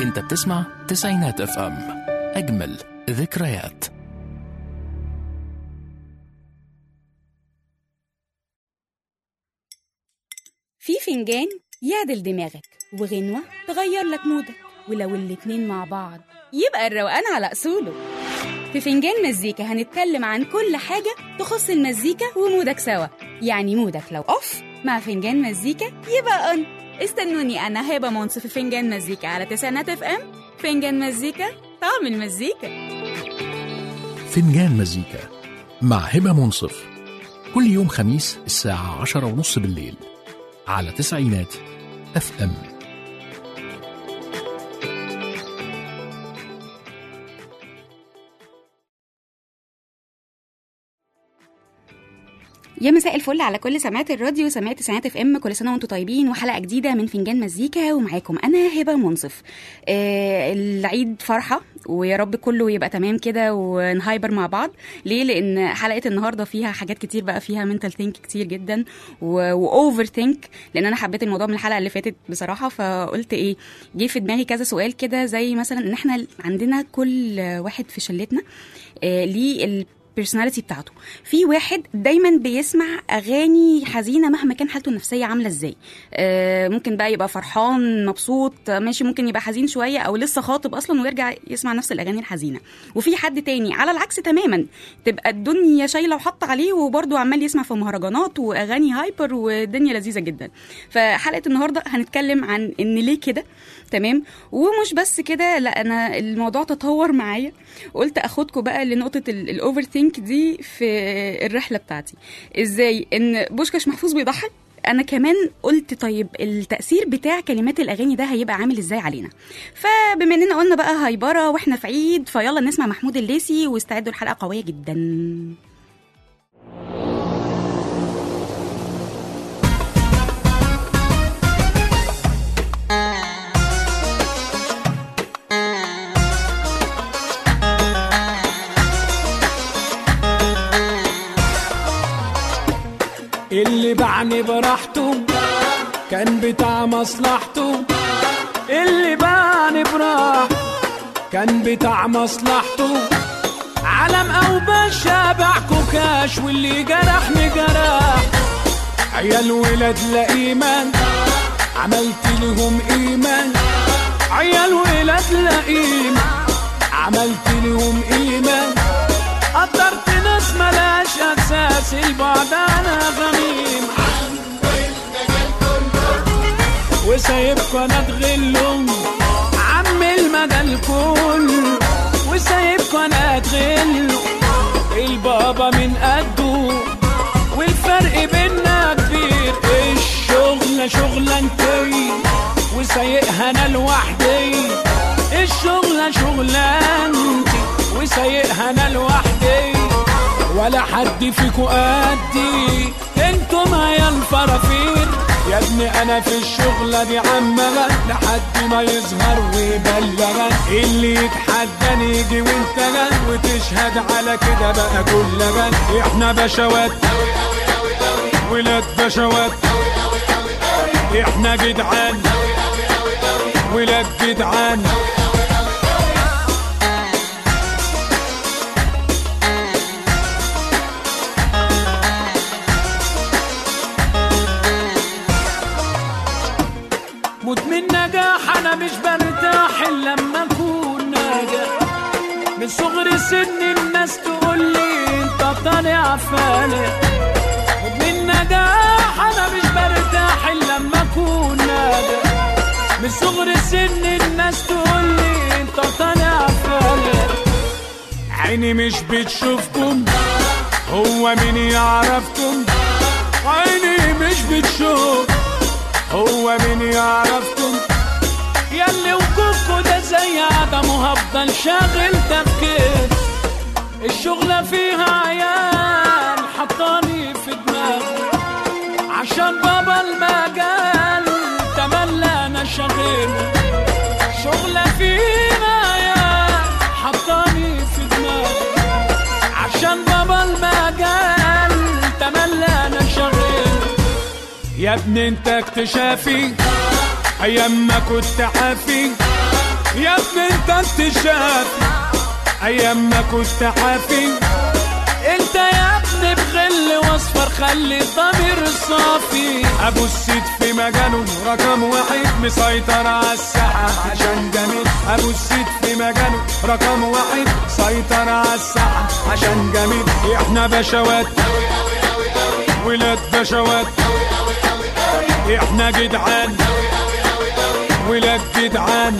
انت بتسمع تسعينات اف ام اجمل ذكريات في فنجان يعدل دماغك وغنوة تغير لك مودك ولو الاتنين مع بعض يبقى الروقان على أصوله في فنجان مزيكا هنتكلم عن كل حاجة تخص المزيكا ومودك سوا يعني مودك لو أوف مع فنجان مزيكا يبقى أون استنوني أنا هبة منصف في فنجان مزيكا على تسعينات اف ام فنجان مزيكا طعم المزيكا فنجان مزيكا مع هبة منصف كل يوم خميس الساعة عشرة ونص بالليل على تسعينات اف ام يا مساء الفل على كل سماعات الراديو سماعة تسعينات اف ام كل سنه وانتم طيبين وحلقه جديده من فنجان مزيكا ومعاكم انا هبه منصف آه العيد فرحه ويا رب كله يبقى تمام كده ونهايبر مع بعض ليه لان حلقه النهارده فيها حاجات كتير بقى فيها منتال ثينك كتير جدا واوفر ثينك لان انا حبيت الموضوع من الحلقه اللي فاتت بصراحه فقلت ايه جه في دماغي كذا سؤال كده زي مثلا ان احنا عندنا كل واحد في شلتنا آه ليه البيرسوناليتي بتاعته في واحد دايما بيسمع اغاني حزينه مهما كان حالته النفسيه عامله ازاي آه ممكن بقى يبقى فرحان مبسوط ماشي ممكن يبقى حزين شويه او لسه خاطب اصلا ويرجع يسمع نفس الاغاني الحزينه وفي حد تاني على العكس تماما تبقى الدنيا شايله وحاطه عليه وبرده عمال يسمع في مهرجانات واغاني هايبر والدنيا لذيذه جدا فحلقه النهارده هنتكلم عن ان ليه كده تمام ومش بس كده لا انا الموضوع تطور معايا قلت اخدكم بقى لنقطه الاوفر ثينك دي في الرحله بتاعتي ازاي ان بوشكاش محفوظ بيضحك انا كمان قلت طيب التاثير بتاع كلمات الاغاني ده هيبقى عامل ازاي علينا فبما اننا قلنا بقى هايبره واحنا في عيد فيلا نسمع محمود الليسي واستعدوا الحلقه قويه جدا اللي باعني براحته كان بتاع مصلحته اللي باعني براحته كان بتاع مصلحته علم او بشابع كوكاش واللي جرحني جرح عيال ولاد لا ايمان عملت لهم ايمان عيال ولاد لا ايمان عملت لهم ايمان قدرت ناس ملاش اساس البعد انا غميم وسايبكوا انا اتغلهم عم المجال كله وسايبكوا انا اتغلهم البابا من قده والفرق بينا كبير الشغلة شغلانتي وسايقها انا لوحدي الشغلة شغلانتي وسايقها انا لوحدي ولا حد فيكو قدي انتم يا الفرافير يا ابني انا في الشغلة دي عمغة لحد ما يظهر ويبلغ اللي يتحداني يجي وانت جن وتشهد على كده بقى كل جن احنا بشوات ولاد بشوات احنا جدعان ولاد جدعان مدمن نجاح انا مش برتاح الا لما اكون ناجح من صغر سن الناس تقول لي انت طالع فالح مدمن نجاح انا مش برتاح الا لما اكون ناجح من صغر سن الناس تقول لي انت طالع فالح عيني مش بتشوفكم هو مين يعرفكم عيني مش بتشوف هو مين يعرفكم ياللي وجودكوا ده زي عدم وهفضل شاغل تفكير الشغلة فيها عيال حطاني في دماغي عشان بابا المجال تملى انا شاغل شغلة فيها عيال حطاني في دماغي عشان بابا المجال تملى انا شاغل يا ابني انت اكتشافي ايام ما كنت عافي يا ابني انت اكتشاف ايام ما كنت حافي انت يا ابني بغل واصفر خلي الضمير صافي ابو السيد في مجاله رقم واحد مسيطر على الساحه عشان جميل ابو السيد في مجاله رقم واحد سيطر على الساحه عشان جميل احنا بشوات ولاد بشوات احنا جدعان ولاد جدعان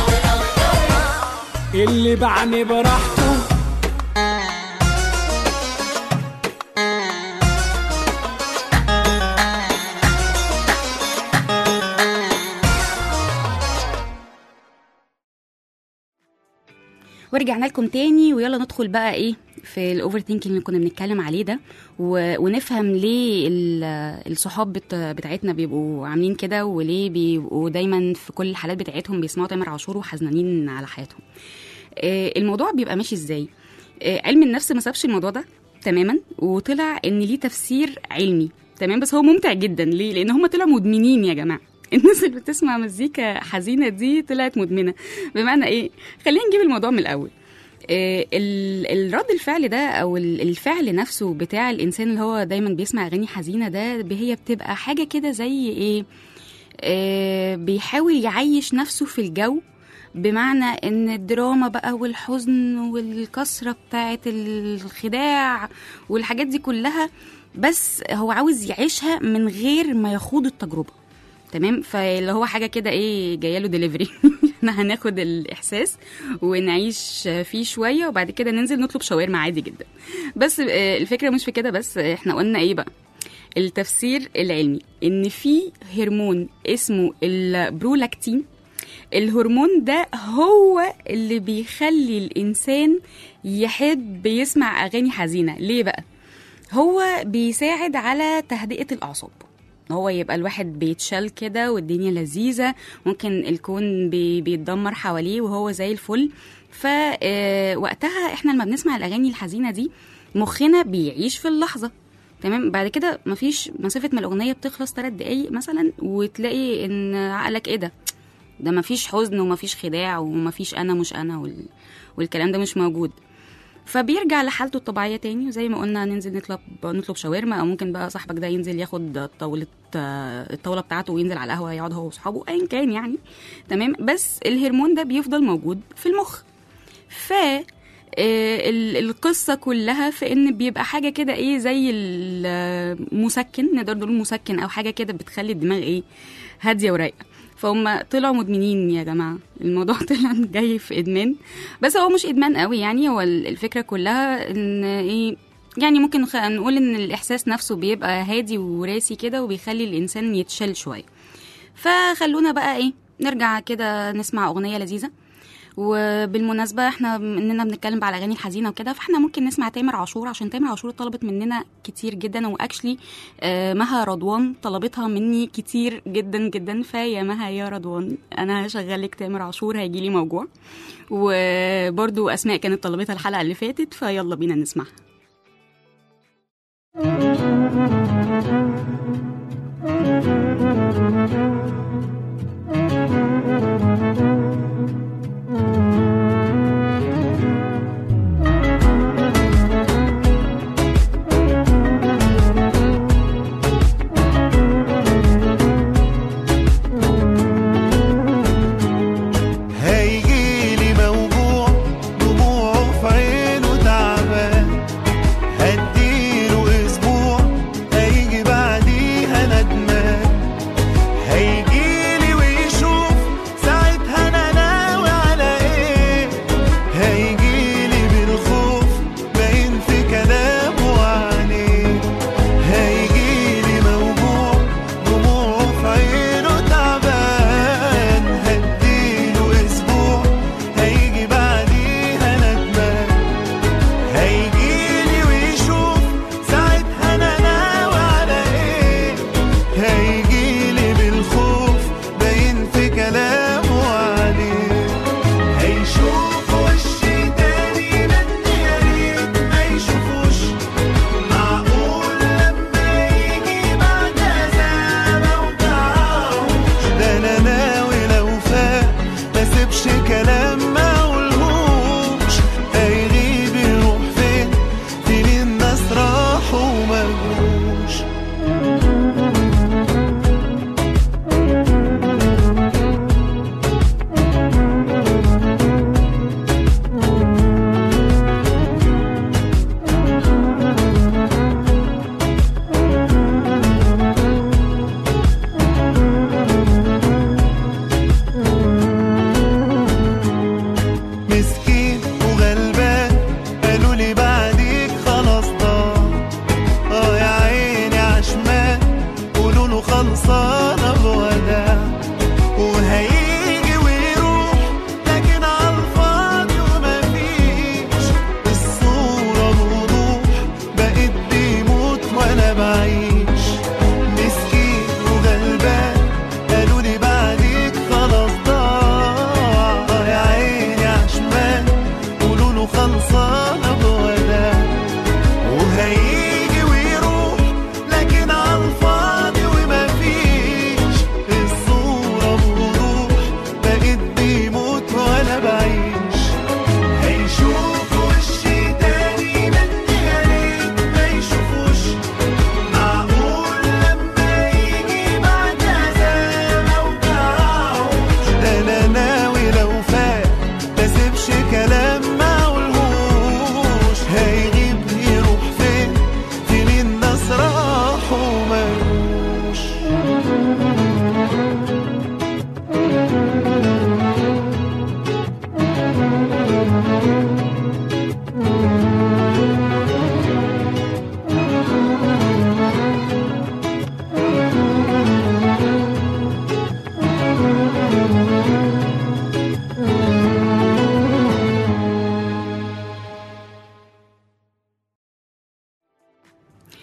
اللي بعني براحته ورجعنا لكم تاني ويلا ندخل بقى ايه في الاوفر ثينكينج اللي كنا بنتكلم عليه ده و... ونفهم ليه ال- الصحاب بت... بتاعتنا بيبقوا عاملين كده وليه بيبقوا دايما في كل الحالات بتاعتهم بيسمعوا تامر عاشور وحزنانين على حياتهم آه، الموضوع بيبقى ماشي ازاي آه، علم النفس ما سابش الموضوع ده تماما وطلع ان ليه تفسير علمي تمام بس هو ممتع جدا ليه لان هم طلعوا مدمنين يا جماعه الناس اللي بتسمع مزيكا حزينه دي طلعت مدمنه بمعنى ايه خلينا نجيب الموضوع من الاول آه، ال- الرد الفعل ده او ال- الفعل نفسه بتاع الانسان اللي هو دايما بيسمع اغاني حزينه ده ب- هي بتبقى حاجه كده زي ايه آه، بيحاول يعيش نفسه في الجو بمعنى ان الدراما بقى والحزن والكسرة بتاعت الخداع والحاجات دي كلها بس هو عاوز يعيشها من غير ما يخوض التجربة تمام فاللي هو حاجه كده ايه جايه له ديليفري احنا هناخد الاحساس ونعيش فيه شويه وبعد كده ننزل نطلب شاورما عادي جدا بس آه، الفكره مش في كده بس احنا قلنا ايه بقى التفسير العلمي ان في هرمون اسمه البرولاكتين الهرمون ده هو اللي بيخلي الانسان يحب يسمع اغاني حزينه ليه بقى هو بيساعد على تهدئه الاعصاب هو يبقى الواحد بيتشال كده والدنيا لذيذة ممكن الكون بي بيتدمر حواليه وهو زي الفل فوقتها احنا لما بنسمع الأغاني الحزينة دي مخنا بيعيش في اللحظة تمام بعد كده مفيش مسافة ما الأغنية بتخلص ثلاث دقايق مثلا وتلاقي إن عقلك إيه ده ده مفيش حزن ومفيش خداع ومفيش أنا مش أنا وال... والكلام ده مش موجود فبيرجع لحالته الطبيعيه تاني وزي ما قلنا ننزل نطلب نطلب شاورما او ممكن بقى صاحبك ده ينزل ياخد طاوله الطاوله بتاعته وينزل على القهوه يقعد هو واصحابه ايا كان يعني تمام بس الهرمون ده بيفضل موجود في المخ ف آه، ال- القصة كلها في ان بيبقى حاجة كده ايه زي المسكن نقدر نقول مسكن او حاجة كده بتخلي الدماغ ايه هادية ورايقة فهم طلعوا مدمنين يا جماعة الموضوع طلع جاي في ادمان بس هو مش ادمان قوي يعني هو ال- الفكرة كلها ان ايه يعني ممكن نخ- نقول ان الاحساس نفسه بيبقى هادي وراسي كده وبيخلي الانسان يتشل شوية فخلونا بقى ايه نرجع كده نسمع اغنية لذيذة وبالمناسبة احنا اننا بنتكلم بقى على الاغاني الحزينة وكده فاحنا ممكن نسمع تامر عاشور عشان تامر عاشور طلبت مننا كتير جدا واكشلي آه، مها رضوان طلبتها مني كتير جدا جدا فيا مها يا رضوان انا هشغلك تامر عاشور هيجيلي موجوع وبرضو اسماء كانت طلبتها الحلقة اللي فاتت فيلا بينا نسمعها هيجيلي موجوع دموعه في عينه تعبان هديله اسبوع هيجي بعد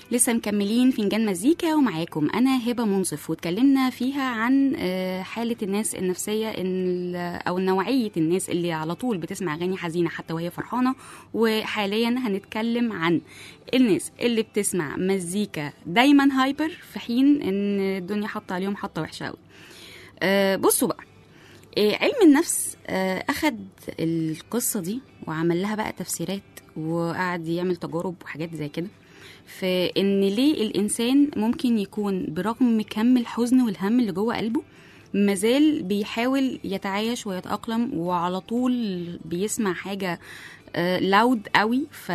لسه مكملين فنجان مزيكا ومعاكم انا هبه منصف واتكلمنا فيها عن آه، حاله الناس النفسيه إن او نوعيه الناس اللي على طول بتسمع اغاني حزينه حتى وهي فرحانه وحاليا هنتكلم عن الناس اللي بتسمع مزيكا دايما هايبر في حين ان الدنيا حاطه عليهم حطه وحشه قوي آه، بصوا بقى آه، علم النفس آه، أخد القصة دي وعمل لها بقى تفسيرات وقعد يعمل تجارب وحاجات زي كده في إن ليه الإنسان ممكن يكون برغم كم الحزن والهم اللي جوه قلبه مازال بيحاول يتعايش ويتأقلم وعلى طول بيسمع حاجة لاود قوي ف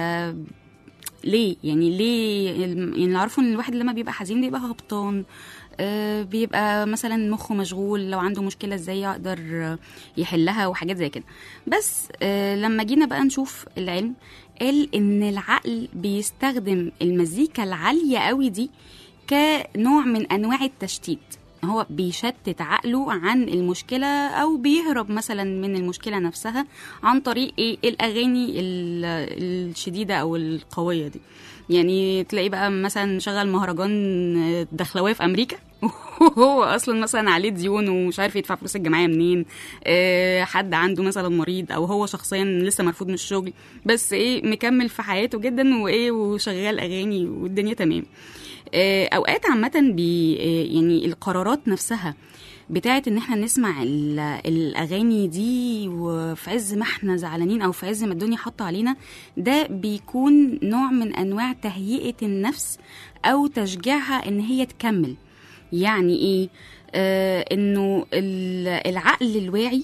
ليه يعني ليه يعني اللي عارفه ان الواحد لما بيبقى حزين بيبقى هبطان آه، بيبقى مثلا مخه مشغول لو عنده مشكله ازاي يقدر آه، يحلها وحاجات زي كده بس آه، لما جينا بقى نشوف العلم قال ان العقل بيستخدم المزيكا العاليه قوي دي كنوع من انواع التشتيت هو بيشتت عقله عن المشكلة أو بيهرب مثلا من المشكلة نفسها عن طريق إيه الأغاني ال- الشديدة أو القوية دي يعني تلاقيه بقى مثلا شغل مهرجان دخلوية في أمريكا وهو أصلا مثلا عليه ديون ومش عارف يدفع فلوس الجمعية منين آه، حد عنده مثلا مريض أو هو شخصيا لسه مرفوض من الشغل بس إيه مكمل في حياته جدا وإيه وشغال أغاني والدنيا تمام آه، اوقات عامه بي آه، يعني القرارات نفسها بتاعت ان احنا نسمع ال- الاغاني دي وفي عز ما احنا زعلانين او في عز ما الدنيا حاطه علينا ده بيكون نوع من انواع تهيئه النفس او تشجيعها ان هي تكمل يعني ايه آه انه ال- العقل الواعي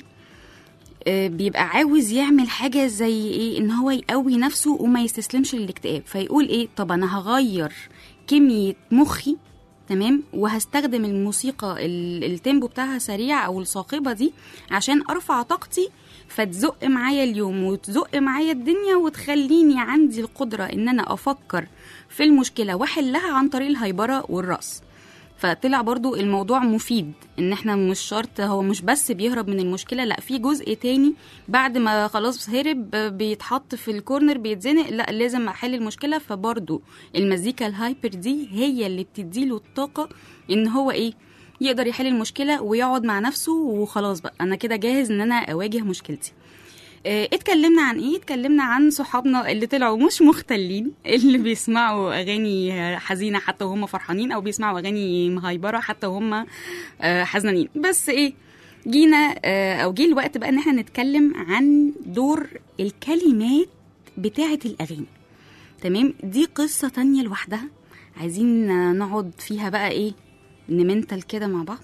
آه، بيبقى عاوز يعمل حاجة زي ايه ان هو يقوي نفسه وما يستسلمش للاكتئاب فيقول ايه طب انا هغير كمية مخي تمام وهستخدم الموسيقى ال- التيمبو بتاعها سريع او الصاخبة دي عشان ارفع طاقتي فتزق معايا اليوم وتزق معايا الدنيا وتخليني عندي القدرة ان انا افكر في المشكلة واحلها عن طريق الهيبرة والرأس فطلع برضو الموضوع مفيد ان احنا مش شرط هو مش بس بيهرب من المشكله لا في جزء تاني بعد ما خلاص هرب بيتحط في الكورنر بيتزنق لا لازم احل المشكله فبرضو المزيكا الهايبر دي هي اللي بتديله الطاقه ان هو ايه يقدر يحل المشكله ويقعد مع نفسه وخلاص بقى انا كده جاهز ان انا اواجه مشكلتي آه، اتكلمنا عن ايه اتكلمنا عن صحابنا اللي طلعوا مش مختلين اللي بيسمعوا اغاني حزينه حتى وهم فرحانين او بيسمعوا اغاني مهيبره حتى وهم آه، حزنانين بس ايه جينا آه، او جه الوقت بقى ان احنا نتكلم عن دور الكلمات بتاعه الاغاني تمام دي قصه تانية لوحدها عايزين آه، نقعد فيها بقى ايه نمنتل كده مع بعض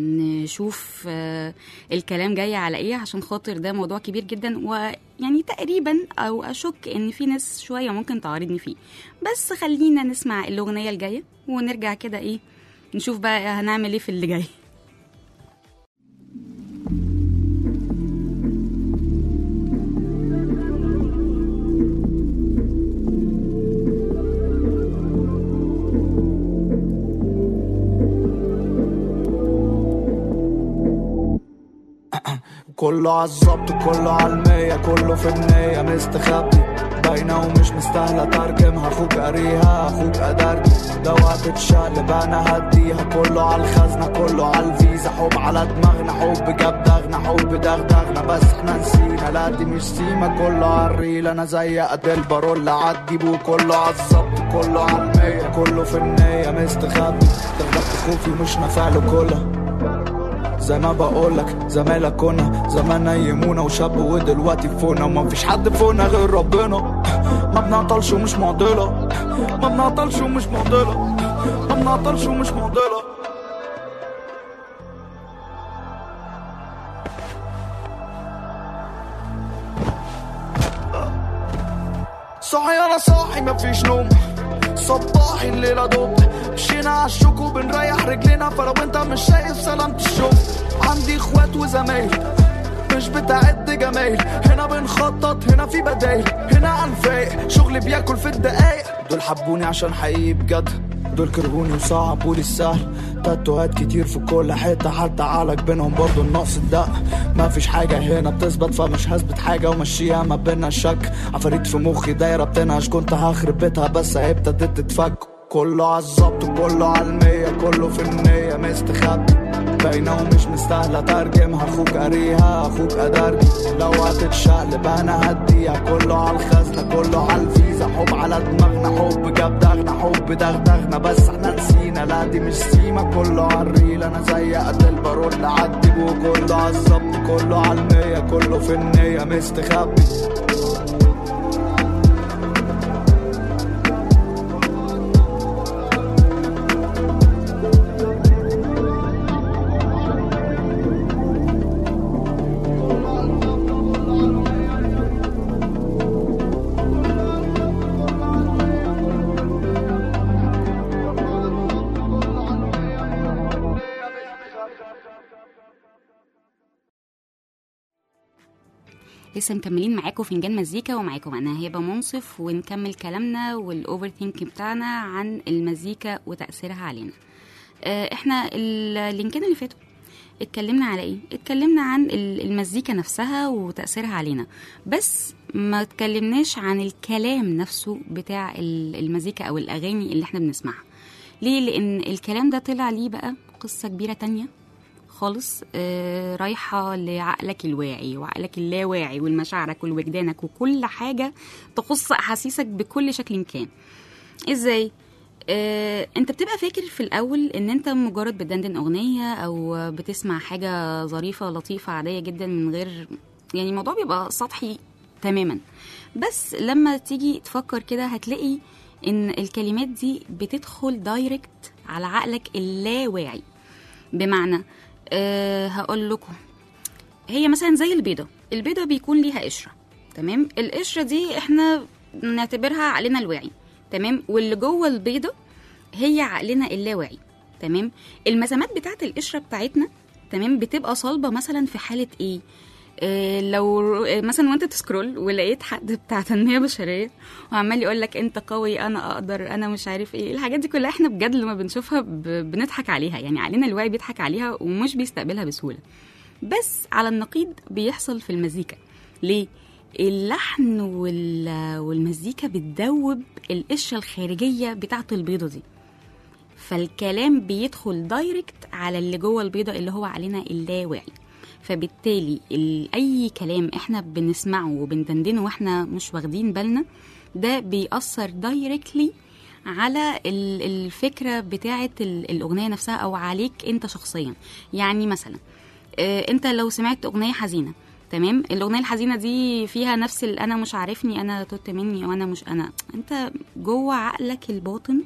نشوف آه، الكلام جاي على ايه عشان خاطر ده موضوع كبير جدا ويعني تقريبا او اشك ان في ناس شويه ممكن تعارضني فيه بس خلينا نسمع الاغنيه الجايه ونرجع كده ايه نشوف بقى هنعمل ايه في اللي جاي كله عالظبط كله عالمية كله في النية مستخبي باينة ومش مستاهلة ترجمها اخوك قاريها اخوك قدرجي ده وقت تشقلب انا هديها كله عالخزنة كله عالفيزا حب على دماغنا حب جاب دغنا حب دغدغنا بس احنا نسينا لا دي مش سيما كله عالريل انا زي قد البارول عدي بو كله عالظبط كله عالمية كله في النية مستخبي دغدغت خوفي مش نافعله كله زي ما بقولك زمايلك كنا زمان نيمونا وشاب ودلوقتي فونا وما فيش حد فونا غير ربنا ما بنعطلش ومش معضلة ما بنعطلش ومش معضلة ما بنعطلش ومش معضلة صاحي انا صاحي مفيش نوم صباحي الليلة دوب مشينا عالشوك وبنريح رجلينا فلو انت مش شايف سلامة الشوق عندي اخوات وزمايل مش بتعد جمايل هنا بنخطط هنا في بدايل هنا عن فايق شغل بياكل في الدقايق دول حبوني عشان حقيقي بجد دول كرهوني وصعبولي السهل تاتوهات كتير في كل حتة حتى عالك بينهم برضو النقص الدق ما فيش حاجة هنا بتثبت فمش هثبت حاجة ومشيها ما بينا الشك عفاريت في مخي دايرة بتنهش كنت هخرب بيتها بس هي ابتدت تتفك كله عالظبط كله عالمية كله في النية مستخبي باينة ومش مستاهلة ترجمها اخوك قاريها اخوك ادرجي لو هتتشقلب انا هديها كله عالخزنة كله عالفيزا حب على دماغنا حب جاب دغنا حب دغدغنا بس احنا نسينا لا دي مش سيما كله عالريل انا زي قد البارول عدي وكله عالظبط كله عالمية كله في النية مستخبي لسه مكملين معاكم فنجان مزيكا ومعاكم انا هبه منصف ونكمل كلامنا والاوفر ثينك بتاعنا عن المزيكا وتاثيرها علينا آه، احنا اللينكين اللي فاتوا اتكلمنا على ايه اتكلمنا عن ال- المزيكا نفسها وتاثيرها علينا بس ما اتكلمناش عن الكلام نفسه بتاع ال- المزيكا او الاغاني اللي احنا بنسمعها ليه لان الكلام ده طلع ليه بقى قصه كبيره تانية خالص آه، رايحة لعقلك الواعي وعقلك اللاواعي والمشاعرك ووجدانك وكل حاجة تخص أحاسيسك بكل شكل كان ازاي آه، انت بتبقى فاكر في الاول ان انت مجرد بتدندن اغنيه او بتسمع حاجه ظريفه لطيفه عاديه جدا من غير يعني الموضوع بيبقى سطحي تماما بس لما تيجي تفكر كده هتلاقي ان الكلمات دي بتدخل دايركت على عقلك اللاواعي بمعنى أه هقول لكم هي مثلا زي البيضه البيضه بيكون ليها قشره تمام القشره دي احنا نعتبرها عقلنا الواعي تمام واللي جوه البيضه هي عقلنا اللاواعي تمام المسامات بتاعت القشره بتاعتنا تمام بتبقى صلبه مثلا في حاله ايه إيه لو آه، مثلا وانت تسكرول ولقيت حد بتاع تنميه بشريه وعمال يقول لك انت قوي انا اقدر انا مش عارف ايه الحاجات دي كلها احنا بجد لما بنشوفها ب- بنضحك عليها يعني عقلنا الواعي بيضحك عليها ومش بيستقبلها بسهوله بس على النقيض بيحصل في المزيكا ليه اللحن وال- والمزيكا بتدوب القشره الخارجيه بتاعه البيضه دي فالكلام بيدخل دايركت على اللي جوه البيضه اللي هو علينا اللاواعي فبالتالي ال- اي كلام احنا بنسمعه وبندندنه واحنا مش واخدين بالنا ده بيأثر دايركتلي على ال- الفكره بتاعه ال- الاغنيه نفسها او عليك انت شخصيا يعني مثلا آه، انت لو سمعت اغنيه حزينه تمام الاغنيه الحزينه دي فيها نفس ال- انا مش عارفني انا توت مني وانا مش انا انت جوه عقلك الباطن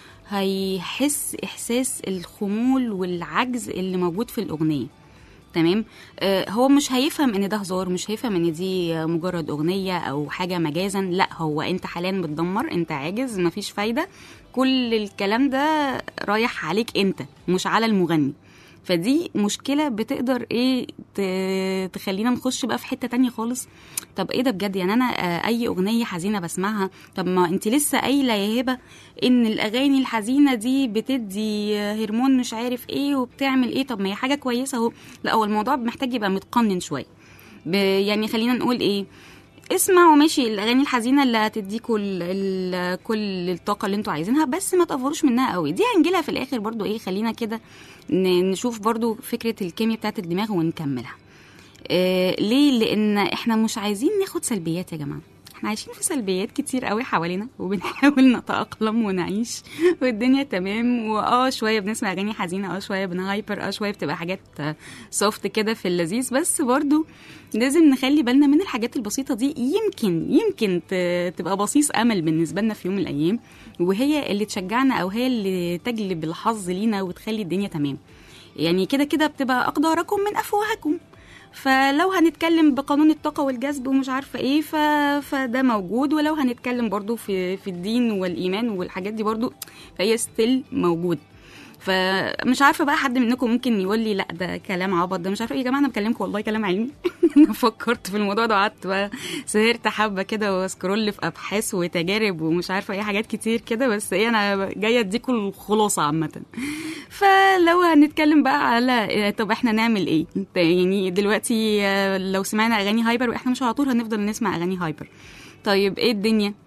هيحس احساس الخمول والعجز اللي موجود في الاغنيه تمام آه هو مش هيفهم ان ده هزار مش هيفهم ان دي آه، مجرد اغنيه او حاجه مجازا لا هو انت حاليا متدمر انت عاجز مفيش فايده كل الكلام ده رايح عليك انت مش على المغني فدي مشكلة بتقدر ايه ت- تخلينا نخش بقى في حتة تانية خالص طب ايه ده بجد يعني انا آه، اي اغنية حزينة بسمعها طب ما انت لسه قايلة يا هبة ان الاغاني الحزينة دي بتدي آه، هرمون مش عارف ايه وبتعمل ايه طب ما هي حاجة كويسة اهو لا هو الموضوع محتاج يبقى متقنن شوية ب- يعني خلينا نقول ايه اسمعوا ماشي الاغاني الحزينه اللي هتديكوا ال- ال- كل الطاقه اللي انتوا عايزينها بس ما تقفروش منها قوي دي هنجيلها في الاخر برضو ايه خلينا كده ن- نشوف برضو فكره الكيمياء بتاعت الدماغ ونكملها آه ليه لان احنا مش عايزين ناخد سلبيات يا جماعه احنا عايشين في سلبيات كتير قوي حوالينا وبنحاول نتأقلم ونعيش والدنيا تمام واه شويه بنسمع اغاني حزينه اه شويه بنهايبر اه شويه بتبقى حاجات سوفت كده في اللذيذ بس برضو لازم نخلي بالنا من الحاجات البسيطه دي يمكن يمكن ت- تبقى بصيص امل بالنسبه لنا في يوم من الايام وهي اللي تشجعنا او هي اللي تجلب الحظ لينا وتخلي الدنيا تمام يعني كده كده بتبقى اقداركم من افواهكم فلو هنتكلم بقانون الطاقه والجذب ومش عارفه ايه ف... فده موجود ولو هنتكلم برضو في في الدين والايمان والحاجات دي برضو فهي ستيل موجود فمش عارفه بقى حد منكم ممكن يقول لي لا ده كلام عبط ده مش عارفه ايه يا جماعه انا بكلمكم والله كلام علمي انا فكرت في الموضوع ده وقعدت بقى سهرت حبه كده واسكرول في ابحاث وتجارب ومش عارفه ايه حاجات كتير كده بس ايه انا جايه اديكم الخلاصه عامه فلو هنتكلم بقى على طب احنا نعمل ايه يعني دلوقتي آه، لو سمعنا اغاني هايبر واحنا مش على طول هنفضل نسمع اغاني هايبر طيب ايه الدنيا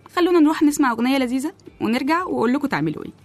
خلونا نروح نسمع اغنيه لذيذه ونرجع واقول لكم تعملوا ايه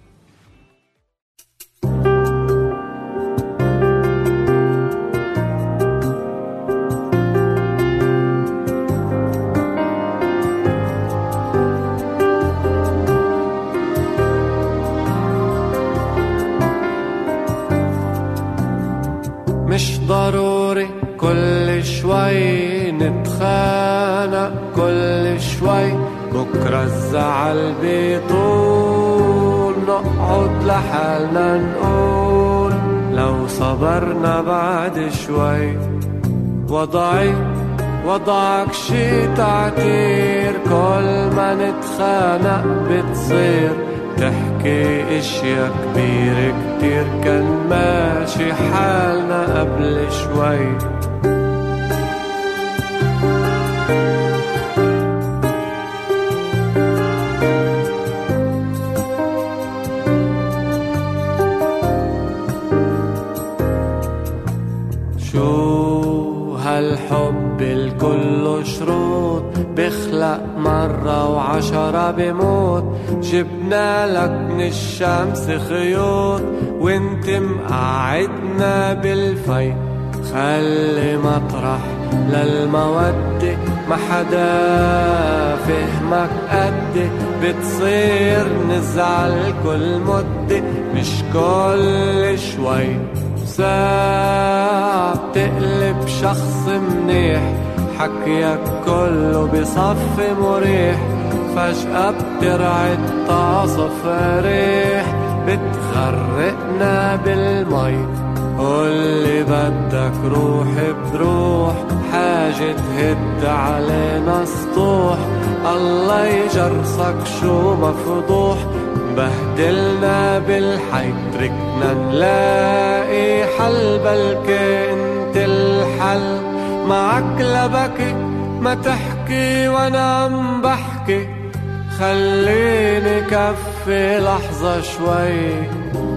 مش ضروري كل شوي نتخانق كل شوي بكرة الزعل بيطول نقعد لحالنا نقول لو صبرنا بعد شوي وضعي وضعك شي تعتير كل ما نتخانق بتصير تحكي اشيا كبيرة كتير كان ماشي حالنا قبل شوي شو هالحب الكل شروط بخلق مرة وعشرة بموت جبنا لك من الشمس خيوط وانت مقعدنا بالفي خلي مطرح للمودة ما حدا فهمك قدي بتصير نزعل كل مدة مش كل شوي ساعة بتقلب شخص منيح حكيك كله بصف مريح فجأة بترعد تعصف ريح بتغرقنا بالمي قولي بدك روح بروح حاجة تهد علينا سطوح الله يجرسك شو مفضوح بهدلنا بالحي تركنا نلاقي حل بلكي انت الحل معك لبكي ما تحكي وانا عم بحكي خليني كفي لحظة شوي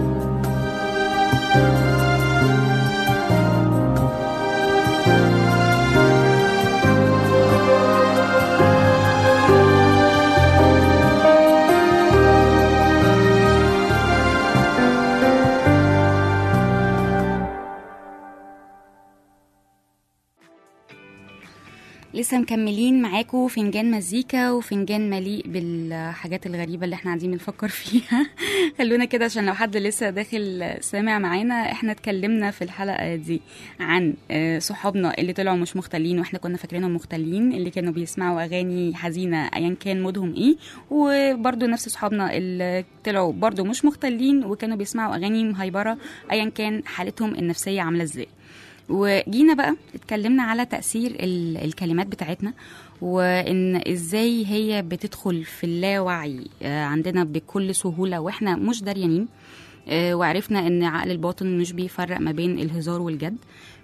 لسه مكملين معاكم فنجان مزيكا وفنجان مليء بالحاجات الغريبة اللي احنا قاعدين بنفكر فيها خلونا كده عشان لو حد لسه داخل سامع معانا احنا اتكلمنا في الحلقة دي عن آه، صحابنا اللي طلعوا مش مختلين واحنا كنا فاكرينهم مختلين اللي كانوا بيسمعوا اغاني حزينة ايا كان مودهم ايه وبرضو نفس صحابنا اللي طلعوا برضو مش مختلين وكانوا بيسمعوا اغاني مهيبرة ايا كان حالتهم النفسية عاملة ازاي وجينا بقى اتكلمنا على تأثير ال- الكلمات بتاعتنا وان ازاي هي بتدخل في اللاوعي آه، عندنا بكل سهولة واحنا مش داريانين آه، وعرفنا ان عقل الباطن مش بيفرق ما بين الهزار والجد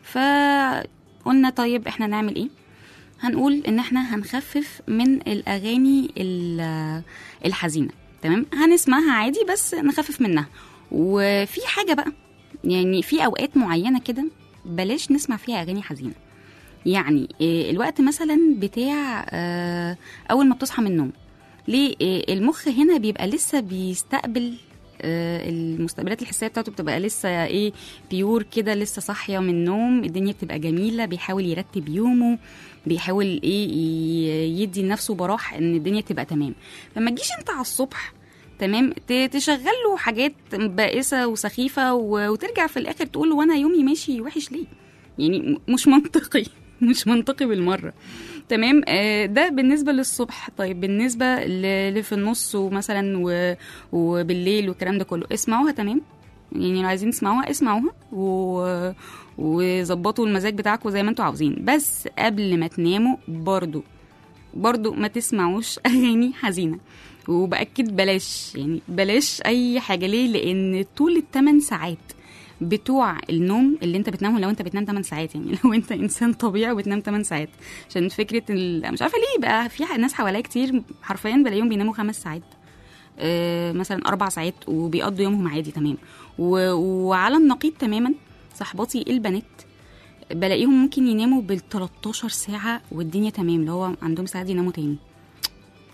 فقلنا طيب احنا نعمل ايه هنقول ان احنا هنخفف من الاغاني ال- الحزينه تمام هنسمعها عادي بس نخفف منها وفي حاجه بقى يعني في اوقات معينه كده بلاش نسمع فيها اغاني حزينه يعني آه، الوقت مثلا بتاع آه، اول ما بتصحى من النوم ليه آه، المخ هنا بيبقى لسه بيستقبل آه، المستقبلات الحسيه بتاعته بتبقى لسه ايه بيور كده لسه صاحيه من النوم الدنيا بتبقى جميله بيحاول يرتب يومه بيحاول ايه ي- يدي لنفسه براح ان الدنيا تبقى تمام فما تجيش انت على الصبح تمام ت- تشغل له حاجات بائسه وسخيفه و- وترجع في الاخر تقول له وانا يومي ماشي وحش ليه يعني م- مش منطقي مش منطقي بالمره تمام آه، ده بالنسبه للصبح طيب بالنسبه ل- اللي في النص ومثلا و- وبالليل والكلام ده كله اسمعوها تمام يعني لو عايزين تسمعوها اسمعوها و... وظبطوا المزاج بتاعكم زي ما انتوا عاوزين بس قبل ما تناموا برضو برضو ما تسمعوش اغاني حزينه وباكد بلاش يعني بلاش اي حاجه ليه لان طول الثمان ساعات بتوع النوم اللي انت بتنامهم لو انت بتنام 8 ساعات يعني لو انت انسان طبيعي وبتنام 8 ساعات عشان فكره ال... مش عارفه ليه بقى في ناس حواليا كتير حرفيا بلاقيهم بيناموا خمس ساعات آه، مثلا اربع ساعات وبيقضوا يومهم عادي تمام و... وعلى النقيض تماما صحباتي البنات بلاقيهم ممكن يناموا بال 13 ساعه والدنيا تمام اللي هو عندهم ساعات يناموا تاني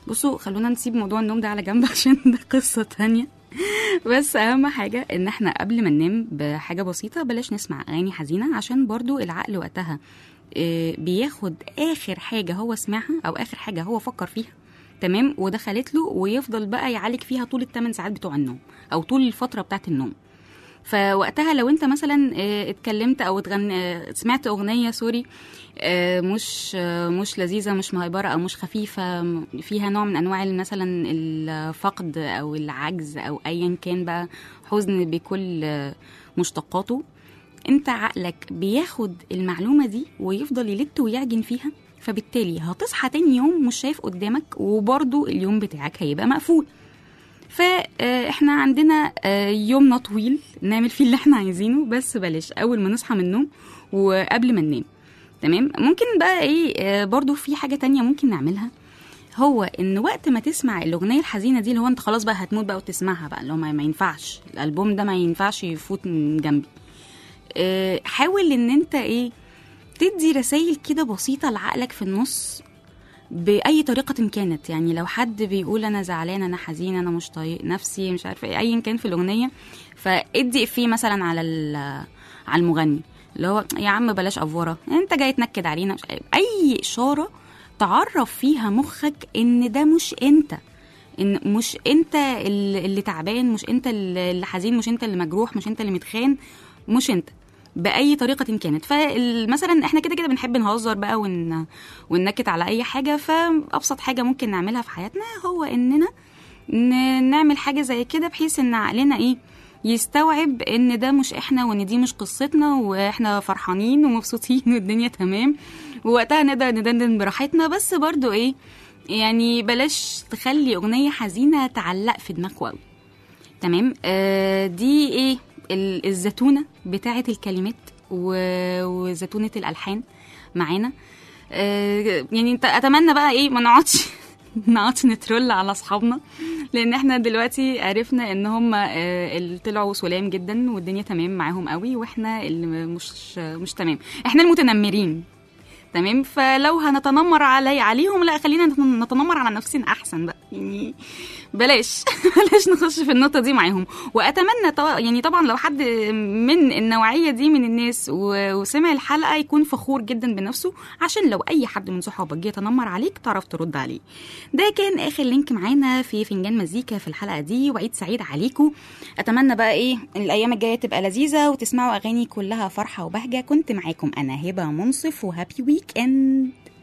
بصوا خلونا نسيب موضوع النوم ده على جنب عشان ده قصة تانية بس اهم حاجة ان احنا قبل ما ننام بحاجة بسيطة بلاش نسمع اغاني حزينة عشان برضو العقل وقتها آه، بياخد اخر حاجة هو سمعها او اخر حاجة هو فكر فيها تمام ودخلت له ويفضل بقى يعالج فيها طول الثمان ساعات بتوع النوم او طول الفترة بتاعت النوم فوقتها لو انت مثلا آه، اتكلمت او اتغن... آه، سمعت اغنيه سوري آه، مش آه، مش لذيذه مش مهيبره او مش خفيفه م- فيها نوع من انواع مثلا الفقد او العجز او ايا كان بقى حزن بكل آه، مشتقاته انت عقلك بياخد المعلومه دي ويفضل يلت ويعجن فيها فبالتالي هتصحى تاني يوم مش شايف قدامك وبرضو اليوم بتاعك هيبقى مقفول فاحنا عندنا آه، يومنا طويل نعمل فيه اللي احنا عايزينه بس بلاش اول ما نصحى من النوم وقبل ما ننام تمام ممكن بقى ايه آه، برضو في حاجة تانية ممكن نعملها هو ان وقت ما تسمع الاغنيه الحزينه دي اللي هو انت خلاص بقى هتموت بقى وتسمعها بقى اللي هو ما ما ينفعش الالبوم ده ما ينفعش يفوت من جنبي آه، حاول ان انت ايه تدي رسائل كده بسيطه لعقلك في النص باي طريقه كانت يعني لو حد بيقول انا زعلان انا حزين انا مش طايق نفسي مش عارفه ايه ايا كان في الاغنيه فادي افيه مثلا على ال- على المغني اللي هو يا عم بلاش افوره انت جاي تنكد علينا مش عارف. اي اشاره تعرف فيها مخك ان ده مش انت ان مش انت اللي اللي تعبان مش انت اللي حزين مش انت اللي مجروح مش انت اللي متخان مش انت باي طريقه كانت فمثلا احنا كده كده بنحب نهزر بقى ون... وننكت على اي حاجه فابسط حاجه ممكن نعملها في حياتنا هو اننا ن... نعمل حاجه زي كده بحيث ان عقلنا ايه يستوعب ان ده مش احنا وان دي مش قصتنا واحنا فرحانين ومبسوطين والدنيا تمام ووقتها نقدر ندندن براحتنا بس برضو ايه يعني بلاش تخلي اغنيه حزينه تعلق في دماغك قوي تمام آه دي ايه ال- الزتونه بتاعه الكلمات و- وزتونه الالحان معانا آه يعني انت اتمنى بقى ايه ما نقعدش نقعدش نترول على اصحابنا لان احنا دلوقتي عرفنا ان هم آه، اللي طلعوا سلام جدا والدنيا تمام معاهم قوي واحنا اللي مش مش تمام احنا المتنمرين تمام فلو هنتنمر علي عليهم لا خلينا نت- نتنمر على نفسنا احسن بقى يعني بلاش بلاش نخش في النقطه دي معاهم واتمنى طبعا يعني طبعا لو حد من النوعيه دي من الناس و- وسمع الحلقه يكون فخور جدا بنفسه عشان لو اي حد من صحابك جه يتنمر عليك تعرف ترد عليه ده كان اخر لينك معانا في فنجان مزيكا في الحلقه دي وعيد سعيد عليكم اتمنى بقى ايه الايام الجايه تبقى لذيذه وتسمعوا اغاني كلها فرحه وبهجه كنت معاكم انا هبه منصف وهابي ويك اند